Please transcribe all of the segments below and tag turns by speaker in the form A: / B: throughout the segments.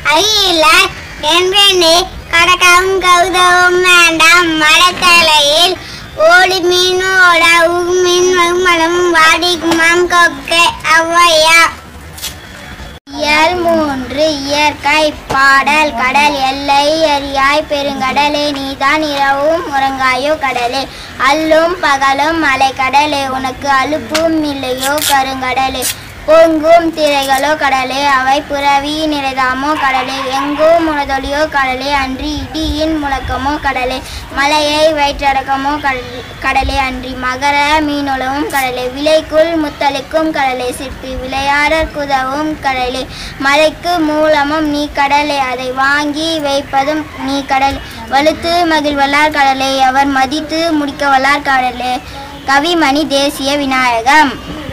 A: அகில என்றெண்ணி கடக்கவும் கௌதவும் வேண்டாம் மடத்தலையில் ஓடி மீனோட உகுமின் வகுமலும் வாடிக்குமாம் கொக்கை ஔவையா இயல் மூன்று இயற்கை பாடல் கடல் எல்லை எரியாய் பெருங்கடலே நீதான் இரவும் உறங்காயோ கடலே அல்லும் பகலும் மலை கடலே உனக்கு அலுப்பும் இல்லையோ கருங்கடலே பொங்கும் திரைகளோ கடலே அவை புறவி நிறைதாமோ கடலே எங்கும் முனதொலியோ கடலே அன்றி இடியின் முழக்கமோ கடலே மலையை வயிற்றடக்கமோ கடல் கடலே அன்றி மகர மீனுளவும் கடலே விலைக்குள் முத்தளிக்கும் கடலே சிற்பி விளையாடற் குதவும் கடலே மலைக்கு மூலமும் நீ கடலே அதை வாங்கி வைப்பதும் நீ கடல் வலுத்து மகிழ்வல்லார் கடலே அவர் மதித்து முடிக்கவல்லார் கடலே கவிமணி தேசிய விநாயகம்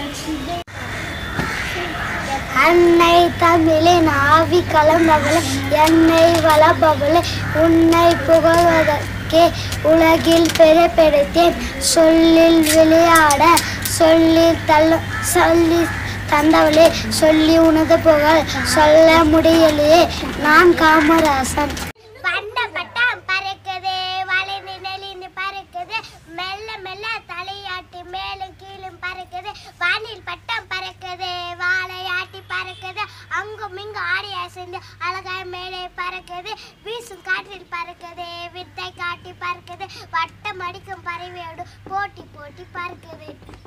A: அன்னை தமிழின் ஆவி கலந்தவளே என்னை வளர்ப்பவளே உன்னை புகழ்வதற்கே உலகில் பெறப்பெடுத்தேன் சொல்லில் விளையாட சொல்லி தள்ள சொல்லி தந்தவளே சொல்லி உனது புகழ் சொல்ல முடியலையே நான் காமராசன் பண்ட பட்டம் பறக்குது வளைந்து நெளிந்து பறக்குது மெல்ல மெல்ல தலையாட்டி மேலும் கீழும் பறக்குது வானில் பட்டம் பறக்குது வாழையாட்டி பறக்குது அங்கும் இங்கு ஆடி அசைந்து அழகாய் மேலே பறக்குது வீசும் காற்றில் பறக்குது வித்தை காட்டி பறக்குது வட்டம் அடிக்கும் பறவையோடு போட்டி போட்டி பறக்குது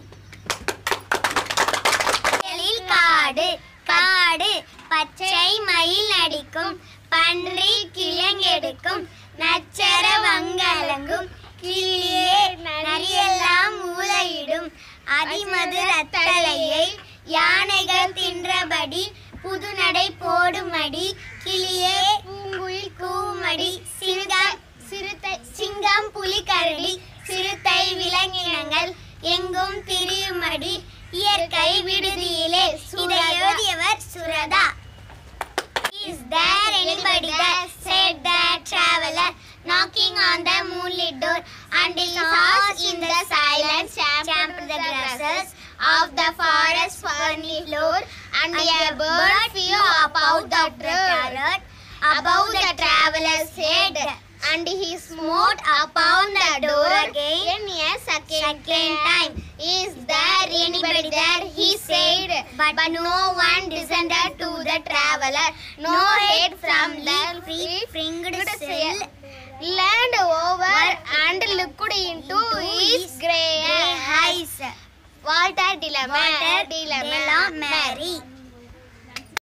A: எழில் காடு காடு பச்சை மயில் அடிக்கும் பன்றி கிழங்கெடுக்கும் நச்சர வங்கலங்கும் கிளியே நரியெல்லாம் ஊலையிடும் அதிமது ரத்தலையை யானைகள் தின்றபடி புதுநடை போடுமடி கிளியே பூங்குயில் கூவுமடி சிறுகம் சிறுத்தை சிங்கம் புலி கரடி சிறுத்தை விலங்கினங்கள் எங்கும் திரியுமடி இயற்கை விடுதியிலே இதை எழுதியவர் Suratha Is there anybody that said that traveler knocking on the moonlit door and his horse in the silence stamped the grasses of the forest ferny floor and a bird flew about the turret above the traveler's head and he smote upon the door again a second time. Is there anybody there? He said, but, no one descended to the traveler. No head from the free fringed sill leaned over and looked into his grey eyes. Walter Delamain. Walter Delamain.